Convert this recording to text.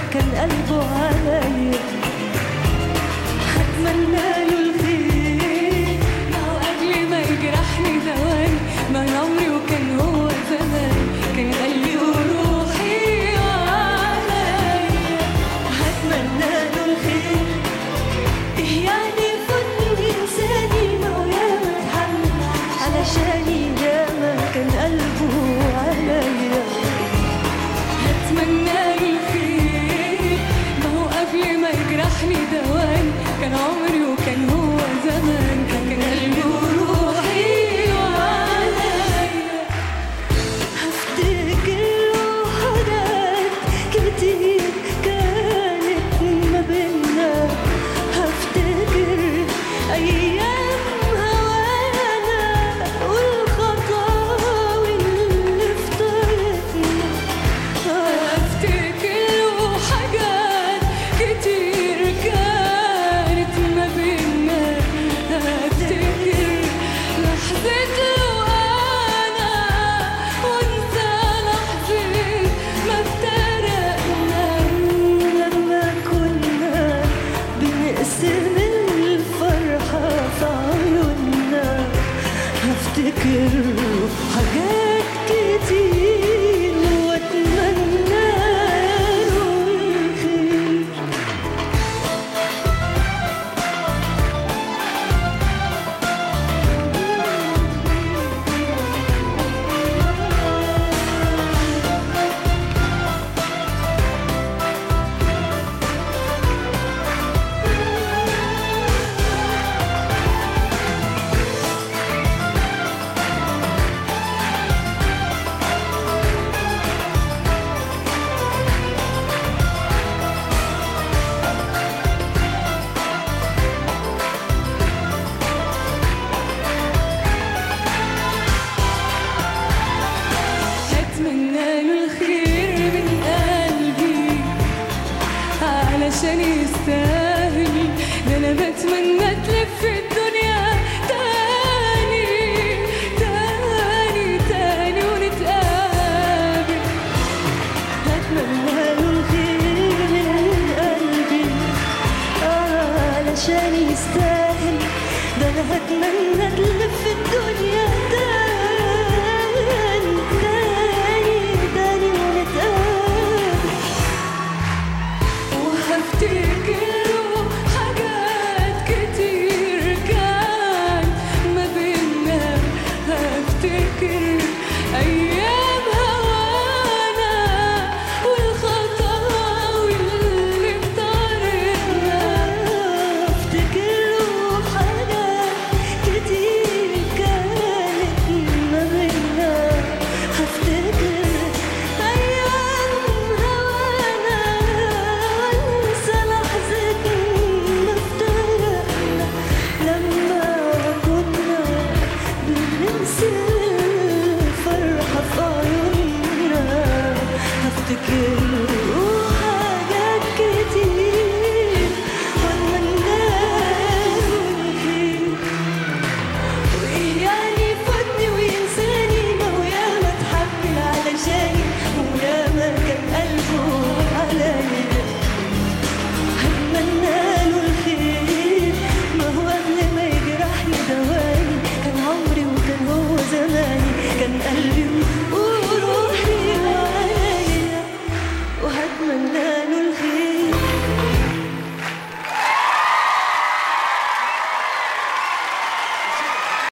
كان قلبه عليا هتمنى له الخير ما هو قبل ما يجرحني ثواني ما عمري وكان هو زمان كان قلبي وروحي عليا هتمنى له الخير إيه يعني فضل إنساني ما هو ياما اتحمل علشاني ياما كان قلبه عليا هتمنى له الخير ما هو قبل ما يجرحني دواني كان عمري وكان هو زمان كان قلبي وروحي وعليا هفتكر له حاجات كتير كانت ما بينا هفتكر أيام هوانا والخطاوي اللي افترقنا هفتكر له حاجات كتير كانت ما بينا هفتكر لحظة وأنا وأنسى لحظة ما افترقنا لما كنا بنقسم الفرحة في عيوننا هفتكر حاجات كتير واتمنى له الخير أتمنى له الخير من قلبي علشان يستاهل ده أنا بتمنى تلف الدنيا تاني تاني تاني ونتقابل أتمنى له الخير من قلبي آه علشان يستاهل ده أنا هتمنى تلف الدنيا تاني تاني تاني ونتقابل وهفتكر له حاجات كتير كان ما بينا هفتكر أيام